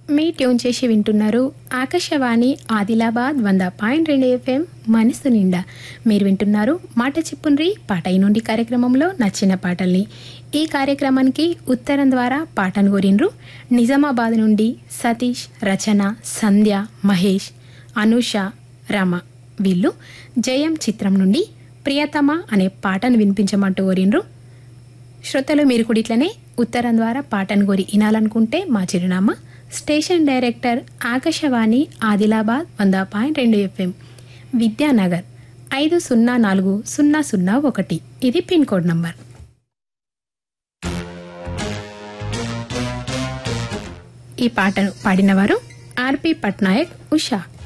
మీ tune చేసి వింటున్నారు ఆకాశవాణి ఆదిలాబాద్ వంద పాయింట్ రెండు ఎఫ్ఎం మనసు నిండా మీరు వింటున్నారు మాట చెప్పుండ్రి పాట నుండి కార్యక్రమంలో నచ్చిన పాటల్ని ఈ కార్యక్రమానికి ఉత్తరం ద్వారా పాటను కోరిండ్రు నిజామాబాద్ నుండి సతీష్ రచన సంధ్య మహేష్ అనూష రమ వీళ్ళు జయం చిత్రం నుండి ప్రియతమ అనే పాటను వినిపించమంటూ కోరిండ్రు శ్రోతలు మీరు కూడా ఇట్లనే ఉత్తరం ద్వారా పాటను కోరి వినాలనుకుంటే మా చిరునామా స్టేషన్ డైరెక్టర్ ఆకాశవాణి ఆదిలాబాద్ వంద పాయింట్ రెండు ఎఫ్ఎం విద్యానగర్ ఐదు సున్నా నాలుగు సున్నా సున్నా ఒకటి ఇది పిన్ కోడ్ నంబర్ ఈ పాటను పాడినవారు ఆర్పి పట్నాయక్ ఉషా